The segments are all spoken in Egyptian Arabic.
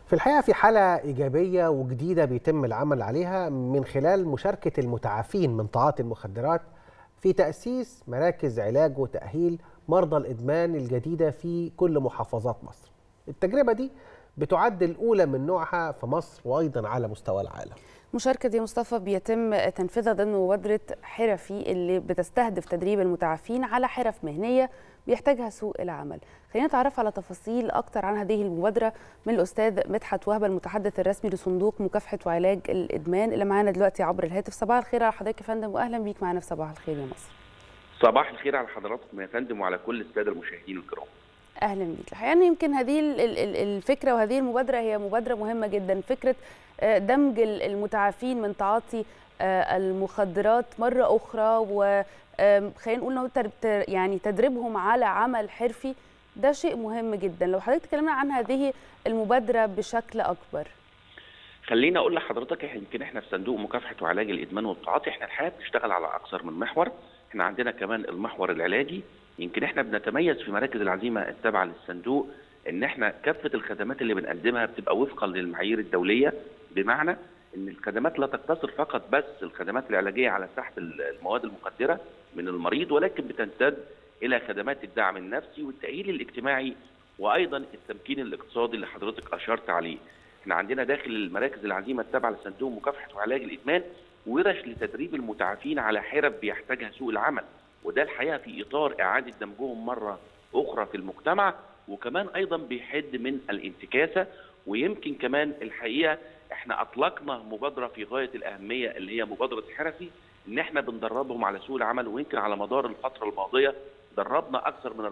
في الحقيقة في حالة إيجابية وجديدة بيتم العمل عليها من خلال مشاركة المتعافين من تعاطي المخدرات في تأسيس مراكز علاج وتأهيل مرضى الإدمان الجديدة في كل محافظات مصر التجربة دي بتعد الأولى من نوعها في مصر وأيضا على مستوى العالم المشاركة دي مصطفى بيتم تنفيذها ضمن مبادرة حرفي اللي بتستهدف تدريب المتعافين على حرف مهنية بيحتاجها سوق العمل خلينا نتعرف على تفاصيل أكتر عن هذه المبادرة من الأستاذ مدحت وهبة المتحدث الرسمي لصندوق مكافحة وعلاج الإدمان اللي معانا دلوقتي عبر الهاتف صباح الخير على حضرتك يا فندم وأهلا بيك معانا في صباح الخير يا مصر صباح الخير على حضراتكم يا فندم وعلى كل السادة المشاهدين الكرام اهلا بيك الحقيقه يمكن هذه الفكره وهذه المبادره هي مبادره مهمه جدا فكره دمج المتعافين من تعاطي المخدرات مره اخرى وخلينا نقول يعني تدريبهم على عمل حرفي ده شيء مهم جدا لو حضرتك تكلمنا عن هذه المبادره بشكل اكبر خليني اقول لحضرتك يمكن احنا في صندوق مكافحه وعلاج الادمان والتعاطي احنا الحقيقه بنشتغل على اكثر من محور احنا عندنا كمان المحور العلاجي يمكن احنا بنتميز في مراكز العزيمه التابعه للصندوق ان احنا كافه الخدمات اللي بنقدمها بتبقى وفقا للمعايير الدوليه بمعنى ان الخدمات لا تقتصر فقط بس الخدمات العلاجيه على سحب المواد المخدره من المريض ولكن بتمتد الى خدمات الدعم النفسي والتاهيل الاجتماعي وايضا التمكين الاقتصادي اللي حضرتك اشرت عليه. احنا عندنا داخل المراكز العزيمه التابعه لصندوق مكافحه وعلاج الادمان ورش لتدريب المتعافين على حرف بيحتاجها سوق العمل وده الحقيقه في اطار اعاده دمجهم مره اخرى في المجتمع وكمان ايضا بيحد من الانتكاسه ويمكن كمان الحقيقه احنا اطلقنا مبادره في غايه الاهميه اللي هي مبادره حرفي ان احنا بندربهم على سوق العمل ويمكن على مدار الفتره الماضيه دربنا اكثر من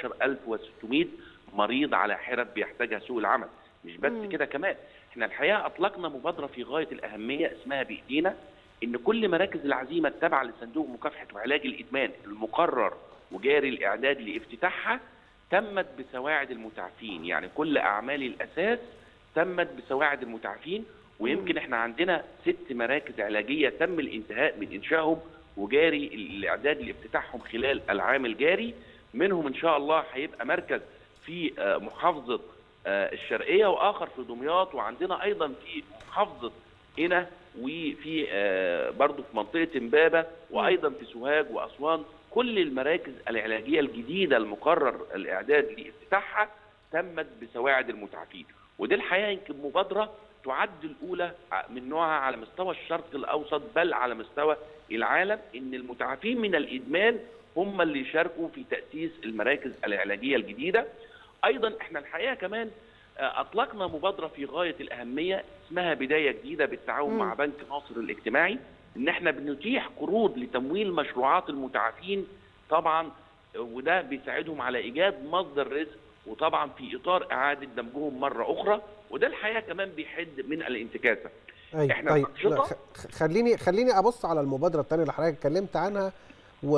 14600 مريض على حرف بيحتاجها سوق العمل مش بس كده كمان احنا الحقيقه اطلقنا مبادره في غايه الاهميه اسمها بايدينا ان كل مراكز العزيمه التابعه لصندوق مكافحه وعلاج الادمان المقرر وجاري الاعداد لافتتاحها تمت بسواعد المتعافين يعني كل اعمال الاساس تمت بسواعد المتعافين ويمكن احنا عندنا ست مراكز علاجيه تم الانتهاء من انشائهم وجاري الاعداد لافتتاحهم خلال العام الجاري منهم ان شاء الله هيبقى مركز في محافظه الشرقيه واخر في دمياط وعندنا ايضا في محافظه قنا وفي برضه في منطقه امبابه وايضا في سوهاج واسوان كل المراكز العلاجيه الجديده المقرر الاعداد لافتتاحها تمت بسواعد المتعافين ودي الحقيقه يمكن مبادره تعد الاولى من نوعها على مستوى الشرق الاوسط بل على مستوى العالم ان المتعافين من الادمان هم اللي يشاركوا في تاسيس المراكز العلاجيه الجديده ايضا احنا الحقيقه كمان اطلقنا مبادره في غايه الاهميه اسمها بدايه جديده بالتعاون م. مع بنك ناصر الاجتماعي ان احنا بنتيح قروض لتمويل مشروعات المتعافين طبعا وده بيساعدهم على ايجاد مصدر رزق وطبعا في اطار اعاده دمجهم مره اخرى وده الحقيقه كمان بيحد من الانتكاسه أي احنا طيب لا خليني خليني ابص على المبادره الثانيه اللي حضرتك اتكلمت عنها و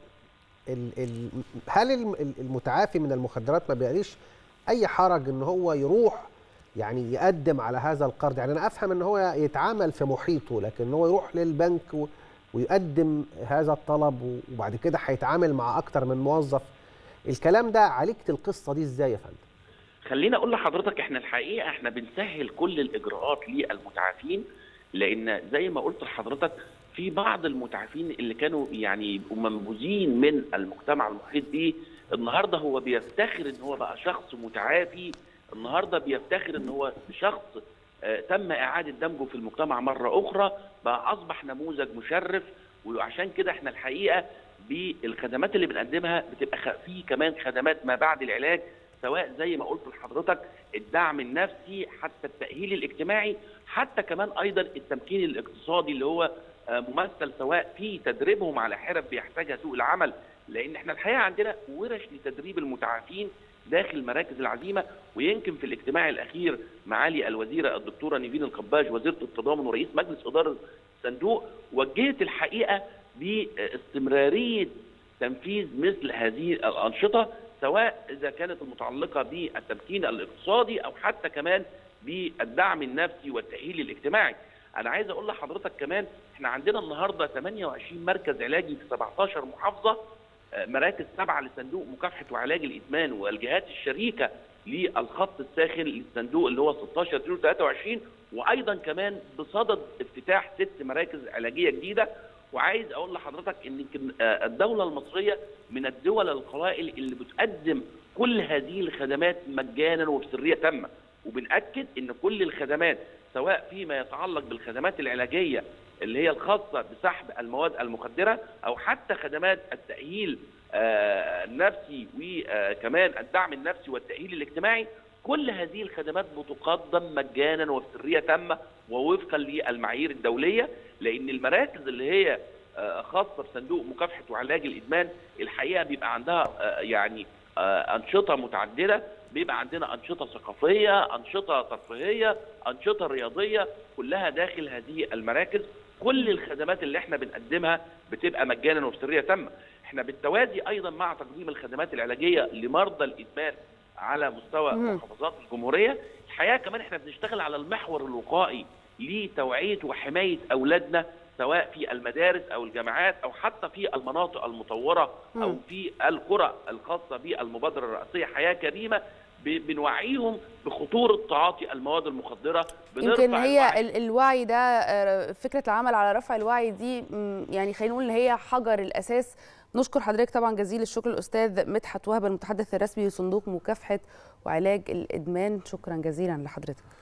ال ال هل المتعافي من المخدرات ما بيقاليش اي حرج ان هو يروح يعني يقدم على هذا القرض يعني انا افهم ان هو يتعامل في محيطه لكن هو يروح للبنك ويقدم هذا الطلب وبعد كده هيتعامل مع اكتر من موظف الكلام ده عالجت القصه دي ازاي يا فندم خليني اقول لحضرتك احنا الحقيقه احنا بنسهل كل الاجراءات للمتعافين لان زي ما قلت لحضرتك في بعض المتعافين اللي كانوا يعني يبقوا منبوذين من المجتمع المحيط بيه النهارده هو بيفتخر ان هو بقى شخص متعافي النهارده بيفتخر ان هو شخص آه تم اعاده دمجه في المجتمع مره اخرى بقى اصبح نموذج مشرف وعشان كده احنا الحقيقه بالخدمات اللي بنقدمها بتبقى في كمان خدمات ما بعد العلاج سواء زي ما قلت لحضرتك الدعم النفسي حتى التاهيل الاجتماعي حتى كمان ايضا التمكين الاقتصادي اللي هو آه ممثل سواء في تدريبهم على حرف بيحتاجها سوق العمل لان احنا الحقيقه عندنا ورش لتدريب المتعافين داخل مراكز العزيمه ويمكن في الاجتماع الاخير معالي الوزيره الدكتوره نيفين القباج وزيره التضامن ورئيس مجلس اداره الصندوق وجهت الحقيقه باستمراريه تنفيذ مثل هذه الانشطه سواء اذا كانت المتعلقه بالتمكين الاقتصادي او حتى كمان بالدعم النفسي والتاهيل الاجتماعي. انا عايز اقول لحضرتك كمان احنا عندنا النهارده 28 مركز علاجي في 17 محافظه مراكز تابعه لصندوق مكافحه وعلاج الادمان والجهات الشريكه للخط الساخن للصندوق اللي هو 16 23 وايضا كمان بصدد افتتاح ست مراكز علاجيه جديده وعايز اقول لحضرتك ان يمكن الدوله المصريه من الدول القلائل اللي بتقدم كل هذه الخدمات مجانا وبسريه تامه وبناكد ان كل الخدمات سواء فيما يتعلق بالخدمات العلاجيه اللي هي الخاصه بسحب المواد المخدره او حتى خدمات التاهيل النفسي وكمان الدعم النفسي والتاهيل الاجتماعي كل هذه الخدمات بتقدم مجانا وبسريه تامه ووفقا للمعايير الدوليه لان المراكز اللي هي خاصه بصندوق مكافحه وعلاج الادمان الحقيقه بيبقى عندها يعني انشطه متعدده بيبقى عندنا انشطه ثقافيه، انشطه ترفيهيه، انشطه رياضيه كلها داخل هذه المراكز، كل الخدمات اللي احنا بنقدمها بتبقى مجانا وبسريه تامه. احنا بالتوازي ايضا مع تقديم الخدمات العلاجيه لمرضى الادمان على مستوى محافظات الجمهوريه، الحقيقه كمان احنا بنشتغل على المحور الوقائي لتوعيه وحمايه اولادنا سواء في المدارس او الجامعات او حتى في المناطق المطوره او في القرى الخاصه بالمبادره الرئاسيه حياه كريمه بنوعيهم بخطوره تعاطي المواد المخدره يمكن هي الوعي. الوعي ده فكره العمل على رفع الوعي دي يعني خلينا نقول ان هي حجر الاساس نشكر حضرتك طبعا جزيل الشكر الاستاذ مدحت وهب المتحدث الرسمي لصندوق مكافحه وعلاج الادمان شكرا جزيلا لحضرتك